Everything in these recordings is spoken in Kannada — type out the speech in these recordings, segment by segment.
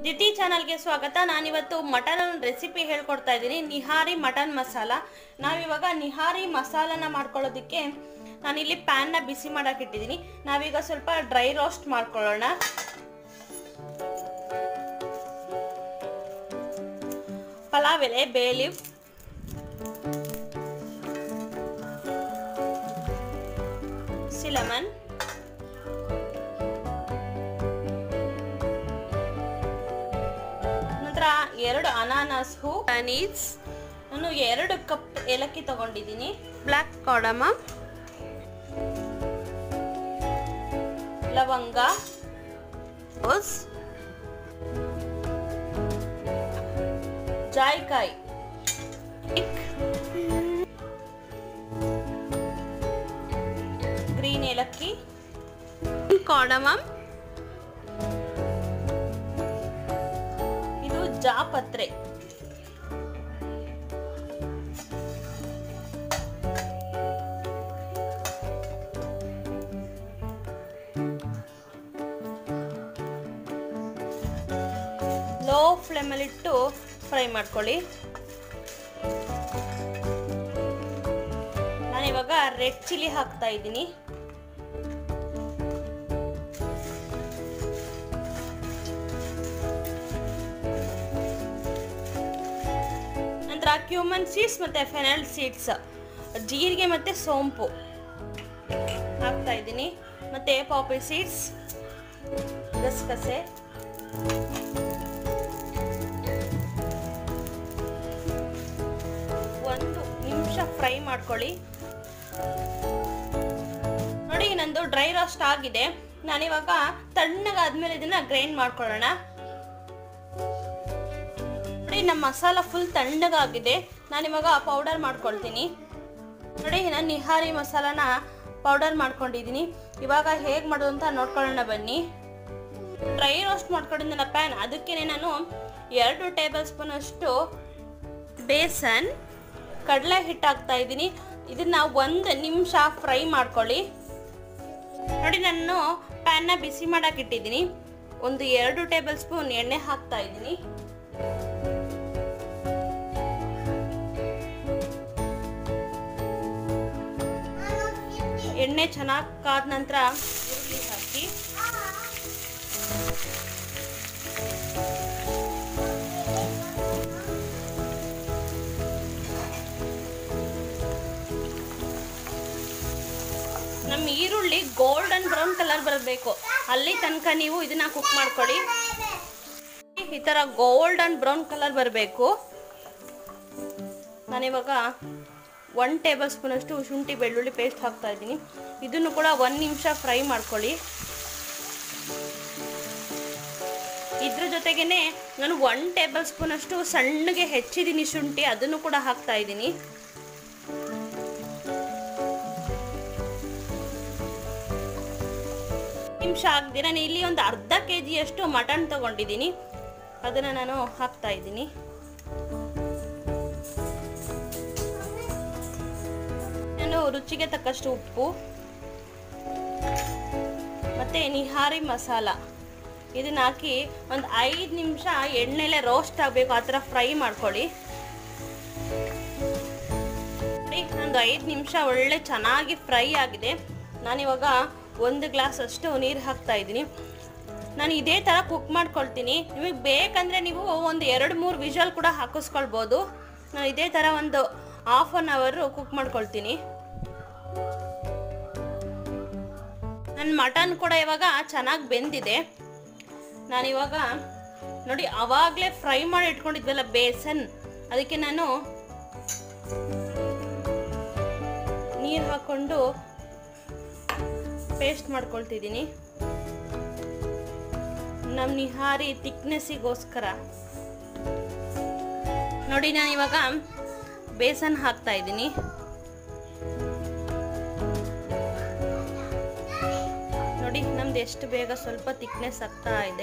ದಿತಿ ಚಾನಲ್ಗೆ ಸ್ವಾಗತ ನಾನಿವತ್ತು ಮಟನ್ ರೆಸಿಪಿ ಹೇಳ್ಕೊಡ್ತಾ ಇದ್ದೀನಿ ನಿಹಾರಿ ಮಟನ್ ಮಸಾಲ ನಾವಿವಾಗ ನಿಹಾರಿ ಮಸಾಲನ ಮಾಡ್ಕೊಳ್ಳೋದಕ್ಕೆ ನಾನಿಲ್ಲಿ ಪ್ಯಾನ್ನ ಬಿಸಿ ಮಾಡಕ್ಕೆ ಇಟ್ಟಿದ್ದೀನಿ ನಾವೀಗ ಸ್ವಲ್ಪ ಡ್ರೈ ರೋಸ್ಟ್ ಮಾಡ್ಕೊಳ್ಳೋಣ ಪಲಾವ್ ಎಲೆ ಬೇಲಿವ್ ಸಿಲಮನ್ ನಂತರ ಎರಡು ಅನಾನಸ್ ಹೂ ಅನೀಸ್ ನಾನು ಎರಡು ಕಪ್ ಏಲಕ್ಕಿ ತಗೊಂಡಿದ್ದೀನಿ ಬ್ಲ್ಯಾಕ್ ಕಾಡಮ ಲವಂಗ ರೋಸ್ ಜಾಯ್ಕಾಯಿ ಗ್ರೀನ್ ಏಲಕ್ಕಿ ಕಾಡಮಮ್ ಇದು ಜಾಪತ್ರೆ ಲೋ ಫ್ಲೇಮಲ್ಲಿಟ್ಟು ಫ್ರೈ ಮಾಡ್ಕೊಳ್ಳಿ ನಾನಿವಾಗ ರೆಡ್ ಚಿಲ್ಲಿ ಹಾಕ್ತಾ ಇದ್ದೀನಿ ನಂತರ ಕ್ಯೂಮನ್ ಸೀಡ್ಸ್ ಮತ್ತು ಫೆನಲ್ ಸೀಡ್ಸ್ ಜೀರಿಗೆ ಮತ್ತು ಸೋಂಪು ಹಾಕ್ತಾ ಇದ್ದೀನಿ ಮತ್ತು ಪಾಪಿ ಸೀಡ್ಸ್ ಗಸಗಸೆ ಒಂದು ನಿಮಿಷ ಫ್ರೈ ಮಾಡ್ಕೊಳ್ಳಿ ನೋಡಿ ನಂದು ಡ್ರೈ ರೋಸ್ಟ್ ಆಗಿದೆ ನಾನಿವಾಗ ತಣ್ಣಗಾದ್ಮೇಲೆ ಇದನ್ನ ಗ್ರೈಂಡ್ ಮಾಡ್ಕೊಳ್ಳೋಣ ನೋಡಿ ನಮ್ಮ ಮಸಾಲ ಫುಲ್ ತಣ್ಣಗಾಗಿದೆ ನಾನಿವಾಗ ಪೌಡರ್ ಮಾಡ್ಕೊಳ್ತೀನಿ ನೋಡಿ ನಾನು ನಿಹಾರಿ ಮಸಾಲಾನ ಪೌಡರ್ ಮಾಡ್ಕೊಂಡಿದ್ದೀನಿ ಇವಾಗ ಹೇಗೆ ಮಾಡೋದು ಅಂತ ನೋಡ್ಕೊಳ್ಳೋಣ ಬನ್ನಿ ಡ್ರೈ ರೋಸ್ಟ್ ಮಾಡ್ಕೊಂಡಿದ್ದೆನ ಪ್ಯಾನ್ ಅದಕ್ಕೇ ನಾನು ಎರಡು ಟೇಬಲ್ ಸ್ಪೂನ್ ಅಷ್ಟು ಬೇಸನ್ ಕಡಲೆ ಹಿಟ್ಟು ಹಾಕ್ತಾ ಇದ್ದೀನಿ ಇದನ್ನ ಒಂದು ನಿಮಿಷ ಫ್ರೈ ಮಾಡ್ಕೊಳ್ಳಿ ನೋಡಿ ನಾನು ಪ್ಯಾನ್ನ ಬಿಸಿ ಮಾಡಕ್ಕೆ ಇಟ್ಟಿದ್ದೀನಿ ಒಂದು ಎರಡು ಟೇಬಲ್ ಸ್ಪೂನ್ ಎಣ್ಣೆ ಹಾಕ್ತಾ ಇದ್ದೀನಿ ಎಣ್ಣೆ ಚೆನ್ನಾಗಿ ಕಾದ ನಂತರ ಈರುಳ್ಳಿ ಹಾಕಿ ನಮ್ಮ ಈರುಳ್ಳಿ ಗೋಲ್ಡನ್ ಬ್ರೌನ್ ಕಲರ್ ಬರಬೇಕು ಅಲ್ಲಿ ತನಕ ನೀವು ಇದನ್ನ ಕುಕ್ ಮಾಡ್ಕೊಳ್ಳಿ ಈ ಥರ ಗೋಲ್ಡನ್ ಬ್ರೌನ್ ಕಲರ್ ಬರಬೇಕು ನಾನಿವಾಗ ಒನ್ ಟೇಬಲ್ ಸ್ಪೂನ್ ಅಷ್ಟು ಶುಂಠಿ ಬೆಳ್ಳುಳ್ಳಿ ಪೇಸ್ಟ್ ಹಾಕ್ತಾ ಇದ್ದೀನಿ ಇದನ್ನು ಕೂಡ ಒಂದು ನಿಮಿಷ ಫ್ರೈ ಮಾಡ್ಕೊಳ್ಳಿ ಇದ್ರ ಜೊತೆಗೇನೆ ನಾನು ಒನ್ ಟೇಬಲ್ ಸ್ಪೂನ್ ಅಷ್ಟು ಸಣ್ಣಗೆ ಹೆಚ್ಚಿದ್ದೀನಿ ಶುಂಠಿ ಅದನ್ನು ಕೂಡ ಹಾಕ್ತಾ ಇದ್ದೀನಿ ನಿಮಿಷ ಆಗದೆ ನಾನು ಇಲ್ಲಿ ಒಂದು ಅರ್ಧ ಕೆ ಜಿಯಷ್ಟು ಮಟನ್ ತಗೊಂಡಿದ್ದೀನಿ ಅದನ್ನು ನಾನು ಹಾಕ್ತಾ ಇದ್ದೀನಿ ನಾನು ರುಚಿಗೆ ತಕ್ಕಷ್ಟು ಉಪ್ಪು ಮತ್ತೆ ನಿಹಾರಿ ಮಸಾಲ ಇದನ್ನ ಹಾಕಿ ಒಂದು ಐದು ನಿಮಿಷ ಎಣ್ಣೆಲೆ ರೋಸ್ಟ್ ಆಗಬೇಕು ಆ ಥರ ಫ್ರೈ ಮಾಡ್ಕೊಳ್ಳಿ ಒಂದು ಐದು ನಿಮಿಷ ಒಳ್ಳೆ ಚೆನ್ನಾಗಿ ಫ್ರೈ ಆಗಿದೆ ನಾನಿವಾಗ ಒಂದು ಗ್ಲಾಸ್ ಅಷ್ಟು ನೀರು ಹಾಕ್ತಾ ಇದ್ದೀನಿ ನಾನು ಇದೇ ಥರ ಕುಕ್ ಮಾಡ್ಕೊಳ್ತೀನಿ ನಿಮಗೆ ಬೇಕಂದರೆ ನೀವು ಒಂದು ಎರಡು ಮೂರು ವಿಷಲ್ ಕೂಡ ಹಾಕಿಸ್ಕೊಳ್ಬೋದು ನಾನು ಇದೇ ಥರ ಒಂದು ಹಾಫ್ ಆನ್ ಅವರು ಕುಕ್ ಮಾಡ್ಕೊಳ್ತೀನಿ ನನ್ನ ಮಟನ್ ಕೂಡ ಇವಾಗ ಚೆನ್ನಾಗಿ ಬೆಂದಿದೆ ನಾನಿವಾಗ ನೋಡಿ ಆವಾಗಲೇ ಫ್ರೈ ಮಾಡಿ ಇಟ್ಕೊಂಡಿದ್ವಲ್ಲ ಬೇಸನ್ ಅದಕ್ಕೆ ನಾನು ನೀರು ಹಾಕ್ಕೊಂಡು ಪೇಸ್ಟ್ ಮಾಡ್ಕೊಳ್ತಿದ್ದೀನಿ ನಮ್ಮ ನಿಹಾರಿ ತಿಕ್ನೆಸ್ಸಿಗೋಸ್ಕರ ನೋಡಿ ನಾನು ಇವಾಗ ಬೇಸನ್ ಹಾಕ್ತಾ ಇದ್ದೀನಿ ನೋಡಿ ನಮ್ದು ಎಷ್ಟು ಬೇಗ ಸ್ವಲ್ಪ ತಿಕ್ನೆಸ್ ಆಗ್ತಾ ಇದೆ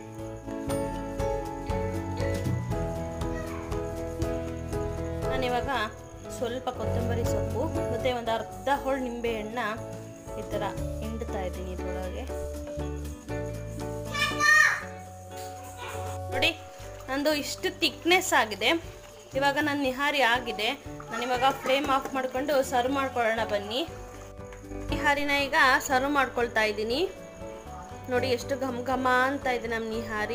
ನಾನಿವಾಗ ಸ್ವಲ್ಪ ಕೊತ್ತಂಬರಿ ಸೊಪ್ಪು ಮತ್ತು ಒಂದು ಅರ್ಧ ಹೋಳು ನಿಂಬೆ ಹಣ್ಣ ಈ ಥರ ಹಿಂಡ್ತಾ ಇದ್ದೀನಿ ಇದ್ರೊಳಗೆ ನಂದು ಇಷ್ಟು ತಿಕ್ನೆಸ್ ಆಗಿದೆ ಇವಾಗ ನನ್ನ ನಿಹಾರಿ ಆಗಿದೆ ನಾನು ಇವಾಗ ಫ್ಲೇಮ್ ಆಫ್ ಮಾಡಿಕೊಂಡು ಸರ್ವ್ ಮಾಡ್ಕೊಳ್ಳೋಣ ಬನ್ನಿ ನಿಹಾರಿನ ಈಗ ಸರ್ವ್ ಮಾಡ್ಕೊಳ್ತಾ ಇದ್ದೀನಿ ನೋಡಿ ಎಷ್ಟು ಘಮ ಘಮ ಅಂತ ಇದೆ ನಮ್ಮ ನಿಹಾರಿ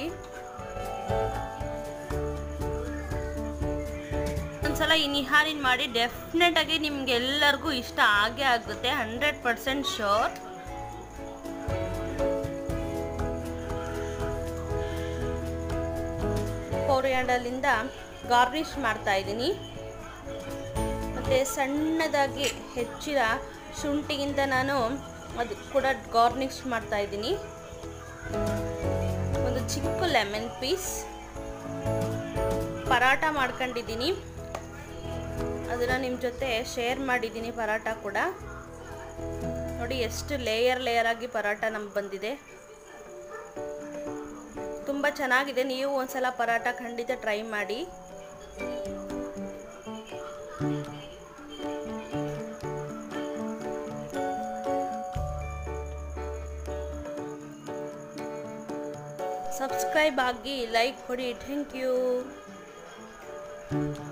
ಒಂದ್ಸಲ ಈ ನಿಹಾರಿನ ಮಾಡಿ ಡೆಫಿನೆಟ್ ಆಗಿ ನಿಮ್ಗೆ ಎಲ್ಲರಿಗೂ ಇಷ್ಟ ಆಗೇ ಆಗುತ್ತೆ ಹಂಡ್ರೆಡ್ ಪರ್ಸೆಂಟ್ ಶೋರ್ ಕೋರಿಯಾಂಡಲಿಂದ ಗಾರ್ನಿಷ್ ಮಾಡ್ತಾ ಇದ್ದೀನಿ ಮತ್ತು ಸಣ್ಣದಾಗಿ ಹೆಚ್ಚಿದ ಶುಂಠಿಗಿಂತ ನಾನು ಅದು ಕೂಡ ಗಾರ್ನಿಷ್ ಮಾಡ್ತಾ ಇದ್ದೀನಿ ಒಂದು ಚಿಕ್ಕ ಲೆಮನ್ ಪೀಸ್ ಪರಾಟ ಮಾಡ್ಕೊಂಡಿದ್ದೀನಿ ಅದನ್ನು ನಿಮ್ಮ ಜೊತೆ ಶೇರ್ ಮಾಡಿದ್ದೀನಿ ಪರಾಟ ಕೂಡ ನೋಡಿ ಎಷ್ಟು ಲೇಯರ್ ಲೇಯರ್ ಆಗಿ ಪರಾಟ ನಮ್ಗೆ ಬಂದಿದೆ ತುಂಬ ಚೆನ್ನಾಗಿದೆ ನೀವು ಒಂದ್ಸಲ ಪರಾಟ ಖಂಡಿತ ಟ್ರೈ ಮಾಡಿ ಸಬ್ಸ್ಕ್ರೈಬ್ ಆಗಿ ಲೈಕ್ ಕೊಡಿ ಥ್ಯಾಂಕ್ ಯು